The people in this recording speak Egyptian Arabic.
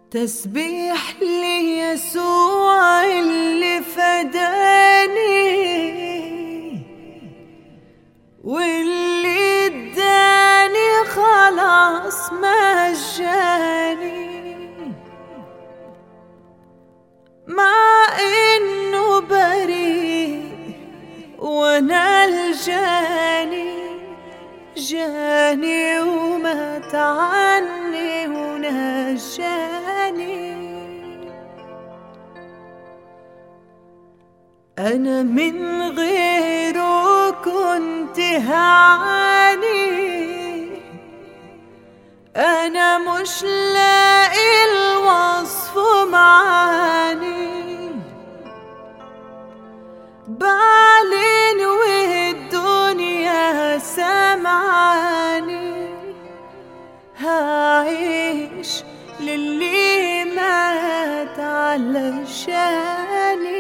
تسبيح ليسوع اللي فداني واللي اداني خلاص مجاني مع انه بريء وانا الجاني جاني ومات عني ونجاني أنا من غيره كنت هعاني أنا مش لاقي الوصف معاني بعلن والدنيا سمعاني هعيش للي مات علشاني